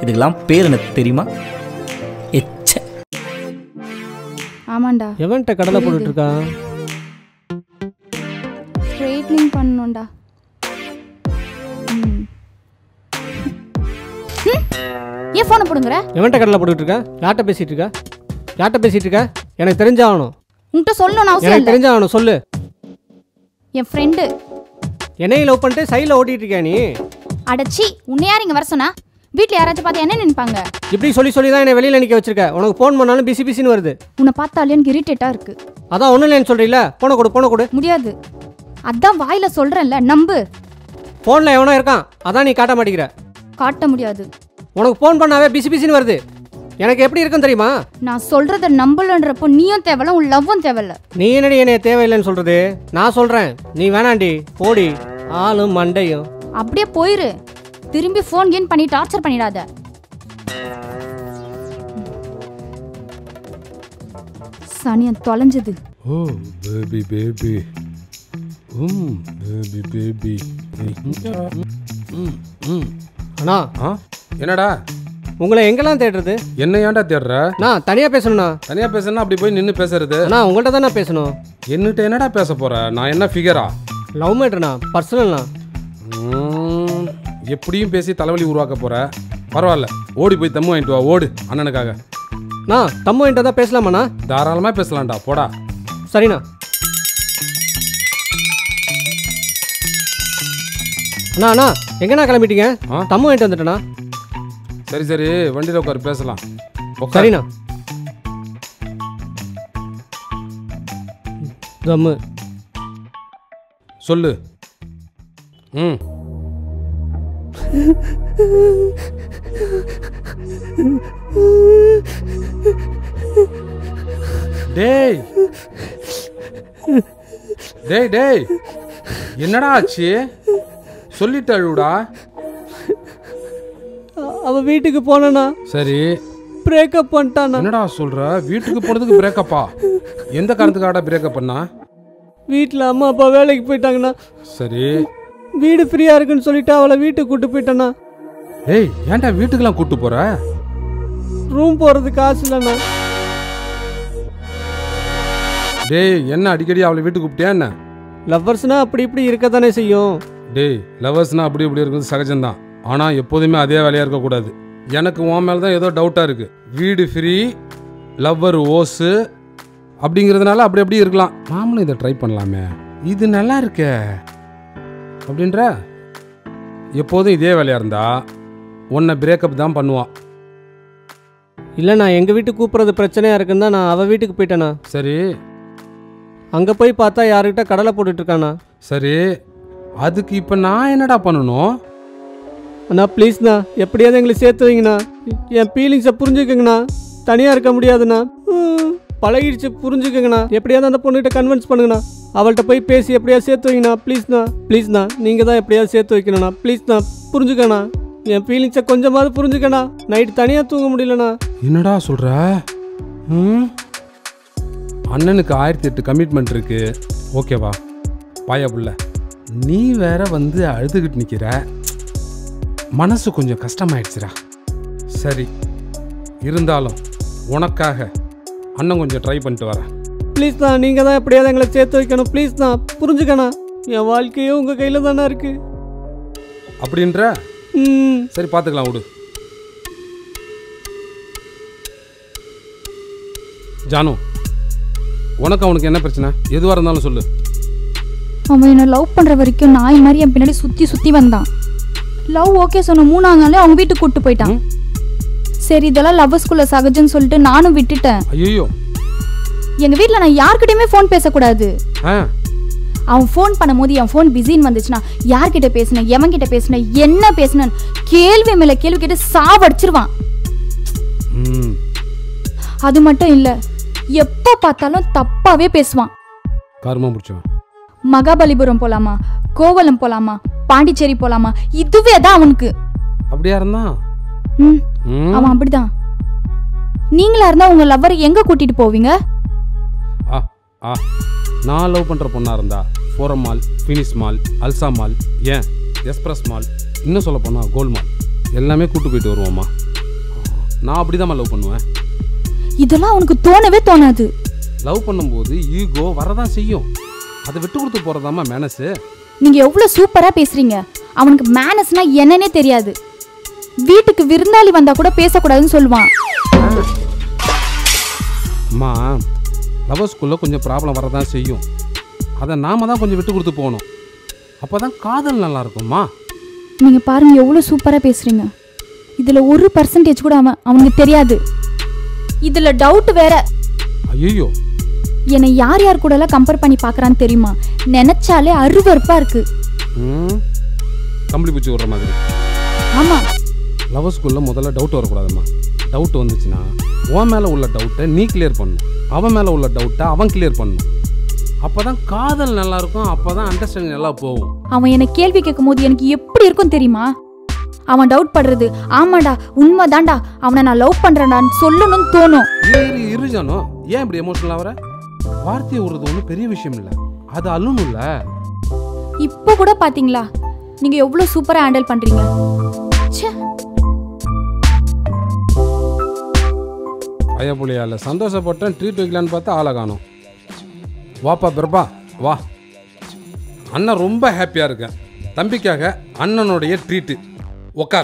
இதுக்கெல்லாம் பேர் எனக்கு தெரியுமா எச்ச ஆமாண்டா எவன்கிட்ட கடலை புரியுது. போட்டுட்டு இருக்கான் ஸ்ட்ரெயிட்னிங் பண்ணணும்டா ம். ம். ஏன் ஃபோனை போடுங்கிற எவன்கிட்ட கடலை போட்டுட்டு இருக்க யார்கிட்ட பேசிட்டு இருக்க யார்கிட்ட பேசிட்டு இருக்க எனக்கு தெரிஞ்சாகணும் உன்கிட்ட சொல்லணும்னு அவசியம் எனக்கு இல்லை தெரிஞ்சாகணும் சொல்லு என் ஃப்ரெண்டு என்னையும் லவ் பண்ணிட்டு சைடில் ஓட்டிட்டு இருக்கியா நீ அடச்சி உன்னை யார் இங்கே வர சொன்னா வீட்டில் யாராச்சும் பார்த்து என்ன நினைப்பாங்க இப்படி சொல்லி சொல்லி தான் என்னை வெளியில் நிற்க வச்சிருக்க உனக்கு ஃபோன் பண்ணாலும் பிசி பிசின்னு வருது உன்னை பார்த்தாலே எனக்கு இரிட்டேட்டாக இருக்கு அதான் ஒன்றும் இல்லைன்னு சொல்கிறீல்ல போன கொடு போன கொடு முடியாது அதான் வாயில சொல்றேன்ல நம்பு ஃபோனில் எவனோ இருக்கான் அதான் நீ காட்ட மாட்டேங்கிற காட்ட முடியாது உனக்கு ஃபோன் பண்ணாவே பிசி பிசின்னு வருது எனக்கு எப்படி இருக்கும் தெரியுமா நான் சொல்றத நம்பலன்றப்போ நீயும் தேவையில்ல உன் லவ்வும் தேவையில்ல நீ என்னடி என்னைய தேவையில்லைன்னு சொல்கிறது நான் சொல்கிறேன் நீ வேணாண்டி போடி ஆளும் மண்டையும் அப்படியே போயிரு திரும்பி ஃபோன் கேன் பண்ணி டார்ச்சர் பண்ணிடாத சனியன் தொலைஞ்சது oh baby baby hmm baby baby hmm hmm அண்ணா ஆ என்னடா உங்களை எங்கெல்லாம் தேடுறது என்ன ஏன்டா தேடுற நான் தனியாக பேசணுண்ணா தனியா பேசுனா அப்படி போய் நின்று பேசுறது அண்ணா உங்கள்கிட்ட தான் நான் பேசணும் என்னட்ட என்னடா பேச போற நான் என்ன ஃபிகரா லவ் மேட்ருண்ணா பர்சனல்ண்ணா ம், எப்படியும் பேசி தலைவலி உருவாக்க போற பரவாயில்ல ஓடி போய் தம்மு வாங்கிட்டு வா ஓடு அண்ணனுக்காக நான் தம்மு என்கிட்ட தான் பேசலாமாண்ணா தாராளமா பேசலாம்டா போடா சரிண்ணா அண்ணா அண்ணா எங்கண்ணா கிளம்பிட்டீங்க ஆ? தம்மு வாங்கிட்டு வந்துட்டேண்ணா சரி சரி வண்டியில் உட்காரு பேசலாம் உட்காரு. சரிண்ணா தம்மு சொல்லு ம் டேய் டேய் டேய் என்னடா ஆச்சு சொல்லிட்டு அழுவுடா அவ வீட்டுக்கு போனேண்ணா சரி பிரேக்கப் பண்ணிட்டாண்ணா என்னடா சொல்ற வீட்டுக்கு போனதுக்கு பிரேக்கப்பா எந்த காரணத்துக்காக பிரேக்கப் பண்ணா வீட்டில் அம்மா அப்பா வேலைக்கு போயிட்டாங்கண்ணா சரி வீடு ஃப்ரீயாக இருக்குன்னு சொல்லிட்டு அவளை வீட்டுக்கு கூட்டு போயிட்டேண்ணா ஏய் ஏன்டா வீட்டுக்கெல்லாம் கூட்டு போற ரூம் போகிறதுக்கு காசு இல்லைண்ணா டேய் என்ன அடிக்கடி அவளை வீட்டுக்கு கூப்பிட்டியா என்ன லவ்வர்ஸ்னா அப்படி இப்படி இருக்க தானே செய்யும் டேய் லவர்ஸ்னா அப்படி இப்படி இருக்கிறது சகஜம்தான் ஆனால் எப்போதுமே அதே வேலையாக இருக்கக்கூடாது எனக்கு உன் மேலே தான் ஏதோ டவுட்டாக இருக்குது வீடு ஃப்ரீ லவ்வர் ஓஸு அப்படிங்கிறதுனால அப்படி அப்படி இருக்கலாம் நாமளும் இதை ட்ரை பண்ணலாமே இது நல்லா இருக்கே அப்படின்ற எப்போதும் இதே வேலையாக இருந்தா உன்னை பிரேக்கப் தான் பண்ணுவான் இல்லைண்ணா எங்கள் வீட்டுக்கு கூப்பிட்றது பிரச்சனையாக இருக்குன்னு தான் நான் அவள் வீட்டுக்கு போயிட்டேண்ணா சரி அங்கே போய் பார்த்தா யாருக்கிட்ட கடலை போட்டுட்டு இருக்காண்ணா சரி அதுக்கு இப்போ நான் என்னடா பண்ணணும் அண்ணா ப்ளீஸ்ண்ணா எப்படியாவது எங்களை சேர்த்து வைங்கண்ணா என் ஃபீலிங்ஸை புரிஞ்சுக்கங்கண்ணா தனியாக இருக்க முடியாதுண்ணா ம், பழகிடுச்சு புரிஞ்சுக்கங்கண்ணா எப்படியாவது அந்த பொண்ணுகிட்ட கன்வின்ஸ் பண்ணுங்கண்ணா அவள்கிட்ட போய் பேசி எப்படியாவது சேர்த்து வைங்கண்ணா ப்ளீஸ்ண்ணா ப்ளீஸ்ண்ணா நீங்கள் தான் எப்படியாவது சேர்த்து வைக்கணும்ண்ணா ப்ளீஸ்ண்ணா புரிஞ்சுக்கண்ணா என் ஃபீலிங்ஸை கொஞ்சமாவது புரிஞ்சுக்கண்ணா நைட்டு தனியாக தூங்க முடியலண்ணா என்னடா சொல்ற ம் அண்ணனுக்கு ஆயிரத்தி எட்டு கமிட்மெண்ட் இருக்கு ஓகேவா பாயா புள்ள நீ வேற வந்து அழுதுகிட்டு நிக்கிற மனசு கொஞ்சம் கஷ்டமாயிடுச்சுடா சரி இருந்தாலும் உனக்காக அண்ணன் கொஞ்சம் ட்ரை பண்ணிட்டு வரேன் ப்ளீஸ்ண்ணா நீங்கள் தான் எப்படியாவது எங்களை சேர்த்து வைக்கணும் ப்ளீஸ்ண்ணா புரிஞ்சுக்கண்ணா என் வாழ்க்கையே உங்கள் கையில் தானே இருக்குது அப்படின்ற ம் சரி பார்த்துக்கலாம் விடு ஜானு உனக்கு அவனுக்கு என்ன பிரச்சனை எதுவாக இருந்தாலும் சொல்லு அவன் என்ன லவ் பண்ற வரைக்கும் நாய் மாதிரி என் பின்னாடி சுத்தி சுத்தி வந்தான் லவ் ஓகே சொன்ன மூணாவது நாளே அவங்க வீட்டுக்கு கூட்டு போயிட்டான் சரி இதெல்லாம் லவ் ஸ்கூல்ல சகஜம்னு சொல்லிட்டு நானும் விட்டுட்டேன் ஐயோ எங்க வீட்ல நான் யார்கிட்டயுமே ஃபோன் பேசக்கூடாது ஆ அவன் ஃபோன் பண்ணும்போது என் ஃபோன் பிஸின்னு வந்துச்சுன்னா யார்கிட்ட பேசினேன் எவன் கிட்ட பேசினேன் என்ன பேசினேன் கேள்வி மேல கேள்வி கேட்டு சாவடிச்சிருவான் ம் அது மட்டும் இல்ல எப்போ பார்த்தாலும் தப்பாவே பேசுவான் கருமம் பிடிச்சவன் மகாபலிபுரம் போலாமா கோவலம் போலாமா பாண்டிச்சேரி போலாமா இதுவே தான் அவனுக்கு அப்படியா இருந்தான் ம், ம். அவன் அப்படிதான் நீங்களா இருந்தா உங்க லவ்வர் எங்க கூட்டிட்டு போவீங்க ஆ ஆ நான் லவ் பண்ணுற பொண்ணாக இருந்தா Forum Mall Phoenix Mall Alsa Mall ஏன் எக்ஸ்பிரஸ் மால் இன்னும் சொல்ல போனால் கோல் மால் எல்லாமே கூட்டு போயிட்டு வருவோம்மா நான் அப்படிதான் லவ் பண்ணுவேன் இதெல்லாம் அவனுக்கு தோணவே தோணாது லவ் பண்ணும்போது ஈகோ வரதான் செய்யும் அதை விட்டு கொடுத்து போறதாம்மா மேனஸு நீங்க எவ்வளவு சூப்பரா பேசுறீங்க அவனுக்கு மேனஸ்னா என்னன்னே தெரியாது வீட்டுக்கு விருந்தாளி வந்தா கூட பேசக்கூடாதுன்னு சொல்லுவான் அம்மா லவர்ஸ்குள்ளே கொஞ்சம் ப்ராப்ளம் வரதான் செய்யும் அதை நாம தான் கொஞ்சம் விட்டு கொடுத்து போகணும் அப்போ தான் காதல் நல்லா இருக்கும்மா நீங்க பாருங்க எவ்வளவு சூப்பரா பேசுறீங்க இதுல ஒரு பர்சன்டேஜ் கூட அவன் அவனுக்கு தெரியாது இதுல டவுட் வேற ஐயோ என்னை யார் யார் கூட எல்லாம் கம்பேர் பண்ணி பார்க்கறான்னு தெரியுமா நினைச்சாலே அருவருப்பா இருக்கு ம் கம்பளி பூச்சி விடுற மாதிரி ஆமா லவர்ஸ்குள்ளே முதல்ல டவுட் வரக்கூடாதும்மா டவுட் வந்துச்சுன்னா உன் மேலே உள்ள டவுட்டை நீ கிளியர் பண்ணணும் அவன் மேலே உள்ள டவுட்டை அவன் கிளியர் பண்ணணும் அப்போ தான் காதல் நல்லா இருக்கும் அப்போ தான் அண்டர்ஸ்டாண்டிங் நல்லா போகும் அவன் என்னை கேள்வி கேட்கும் போது எனக்கு எப்படி இருக்கும் தெரியுமா அவன் டவுட் படுறது ஆமாடா உண்மைதான்டா அவனை நான் லவ் பண்றேன்டான்னு சொல்லணும்னு தோணும் இரு இரு ஜானோ ஏன் இப்படி எமோஷனல் ஆகிற வார்த்தையை விடுறது ஒன்றும் பெரிய விஷயம் இல்லை அது அழுணும் இல்லை இப்போ கூட பாத்தீங்களா நீங்க எவ்வளவு சூப்பரா ஹேண்டில் பண்றீங்க ச்சே ஐயா புள்ளியால சந்தோஷப்பட்டேன் ட்ரீட் வைக்கலான்னு பார்த்தா ஆளை காணும் வாப்பா பிரபா வா அண்ணன் ரொம்ப ஹாப்பியாக இருக்கேன் தம்பிக்காக அண்ணனுடைய ட்ரீட்டு உக்கார்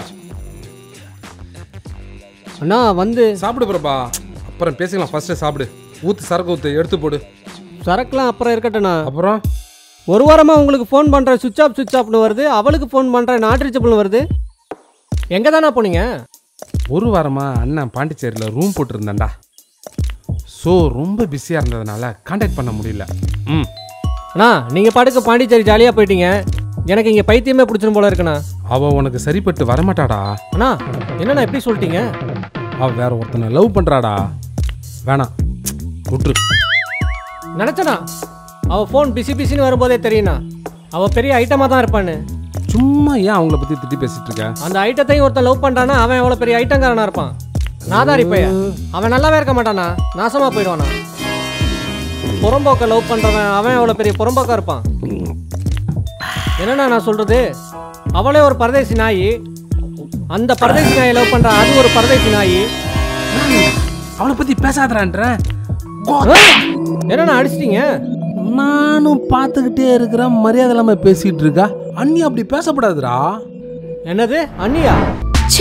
அண்ணா வந்து சாப்பிடு பிரபா அப்புறம் பேசிக்கலாம் ஃபர்ஸ்ட்டு சாப்பிடு ஊத்து சரக்கு ஊத்து எடுத்து போடு சரக்குலாம் அப்புறம் இருக்கட்டும்ண்ணா அப்புறம் ஒரு வாரமாக உங்களுக்கு ஃபோன் பண்ணுறேன் சுவிச் ஆஃப் சுவிச் ஆஃப்னு வருது அவளுக்கு ஃபோன் பண்ணுறேன் நாட் ரீச்சபிள்னு வருது எங்கே தானே போனீங்க ஒரு வாரமா அண்ணன் பாண்டிச்சேரியில் ரூம் போட்டிருந்தேன்டா ஸோ ரொம்ப பிஸியாக இருந்ததுனால காண்டாக்ட் பண்ண முடியல ம் அண்ணா நீங்கள் பாட்டுக்கு பாண்டிச்சேரி ஜாலியாக போயிட்டீங்க எனக்கு இங்கே பைத்தியமே பிடிச்சிரும் போல இருக்குண்ணா அவள் உனக்கு சரிப்பட்டு வரமாட்டாடா அண்ணா என்னண்ணா எப்படி சொல்லிட்டீங்க அவள் வேற ஒருத்தனை லவ் பண்ணுறாடா வேணாம் விட்டுரு நினச்சனா அவள் ஃபோன் பிஸி பிஸின்னு வரும்போதே தெரியுண்ணா அவள் பெரிய ஐட்டமாக தான் இருப்பான்னு சும்மா ஏன் அவங்கள பற்றி திட்டி பேசிட்டு இருக்க அந்த ஐட்டத்தையும் ஒருத்தன் லவ் பண்ணுறானா அவன் எவ்வளோ பெரிய ஐட்டங்காரனா இருப்பான் நாதாரி பையன் அவன் நல்லாவே இருக்க மாட்டானா நாசமாக போயிடுவானா புறம்போக்க லவ் பண்ணுறவன் அவன் எவ்வளோ பெரிய புறம்போக்கா இருப்பான் என்னண்ணா நான் சொல்கிறது அவளே ஒரு பரதேசி நாய் அந்த பரதேசி நாயை லவ் பண்ணுற அது ஒரு பரதேசி நாய் அவளை பற்றி பேசாதறான்ற என்னண்ணா அடிச்சிட்டீங்க நானும் பார்த்துக்கிட்டே இருக்கிறேன் மரியாதை இல்லாமல் பேசிகிட்டு இருக்கா அண்ணி அப்படி பேசக்கூடாதுடா என்னது அண்ணியா ச்சே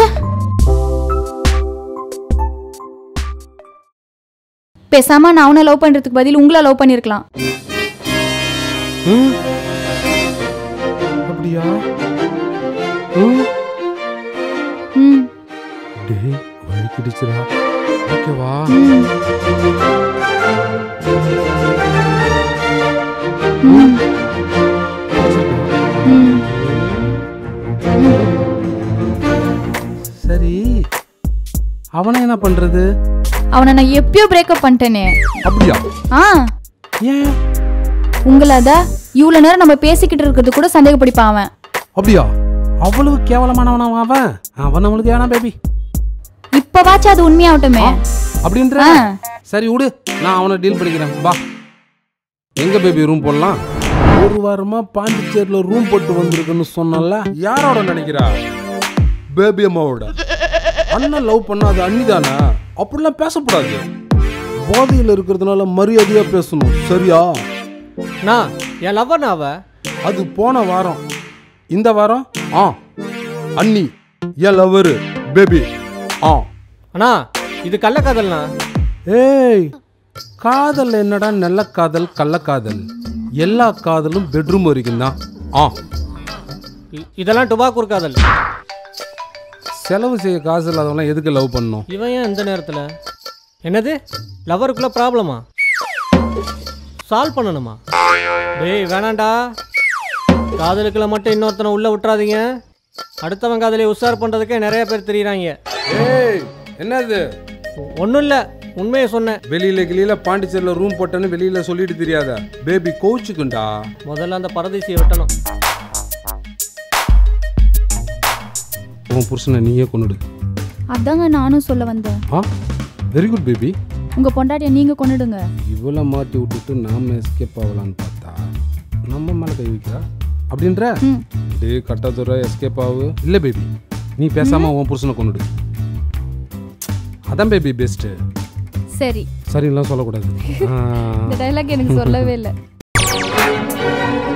பேசாம நான் அவனை லவ் பண்றதுக்கு பதில் உங்களை லவ் பண்ணிருக்கலாம் ம் அப்படியா ம் ம் டேய் வழி கிடிச்சுடா ஓகேவா ம் ம் சரி அவனை என்ன பண்றது அவனை நான் எப்பயோ பிரேக்கப் பண்ணிட்டேனே அப்படியா ஆ ஏன் உங்களை அத இவ்வளோ நேரம் நம்ம பேசிக்கிட்டு இருக்கிறது கூட சந்தேகப்படிப்பான் அவன் அப்படியா அவ்வளவு கேவலமானவனா அவன் அவன் நம்மளுக்கு வேணாம் பேபி இப்பவாச்சும் அது உண்மையாகட்டுமே அப்படின்ற ஆ. சரி விடு நான் அவனை டீல் பண்ணிக்கிறேன் வா எங்க பேபி ரூம் போடலாம் ஒரு வாரமா பாண்டிச்சேரியில ரூம் போட்டு வந்திருக்குன்னு சொன்னல யாரோட நினைக்கிறா பேபி அம்மாவோட அண்ணன் லவ் பண்ணா அது அண்ணிதானே அப்படிலாம் பேசக்கூடாது போதையில் இருக்கிறதுனால மரியாதையா பேசணும் சரியா நான் என் லவ்வர்னா அவ அது போன வாரம் இந்த வாரம் ஆ அண்ணி என் லவ்வரு பேபி ஆ அண்ணா இது கள்ளக்காதல்ண்ணா ஏய் காதல் என்னடா நல்ல காதல் கள்ளக்காதல் எல்லா காதலும் பெட்ரூம் வரைக்கும் தான் ஆ இ- இதெல்லாம் டுபாக்கூர் காதல் செலவு செய்ய காசு இல்லாதவங்களாம் எதுக்கு லவ் பண்ணணும் இவன் ஏன் இந்த நேரத்தில் என்னது லவருக்குள்ள ப்ராப்ளமா சால்வ் பண்ணணுமா டேய் வேணாண்டா காதலுக்குள்ள மட்டும் இன்னொருத்தனை உள்ள விட்டுறாதீங்க அடுத்தவன் காதலை உஷார் பண்ணுறதுக்கே நிறைய பேர் தெரியுறாங்க ஏய் என்னது ஒன்றும் இல்லை உண்மையை சொன்னேன் வெளியில கிளியில பாண்டிச்சேரியில ரூம் போட்டேன்னு வெளியில சொல்லிட்டு தெரியாத பேபி கோச்சுக்குண்டா முதல்ல அந்த பரதேசியை வெட்டணும் உன் புருஷனை நீயே கொண்டுடு அதாங்க நானும் சொல்ல வந்தேன் ஆ வெரி குட் பேபி உங்க பொண்டாட்டியை நீங்க கொன்னுடுங்க இவ்வளோ மாட்டி விட்டுட்டு நாம எஸ்கேப் ஆகலான்னு பார்த்தா நம்ம மேலே கை வைக்கிறா அப்படின்ற ம் டேய் கட்டாத்துறை எஸ்கேப் ஆகு இல்லை பேபி நீ பேசாம உன் புருஷனை கொண்டுடு அதான் பேபி பெஸ்ட்டு சரி சரிங்களாம் சொல்லக்கூடாது ஆ. இந்த டைலாக் எனக்கு சொல்லவே இல்லை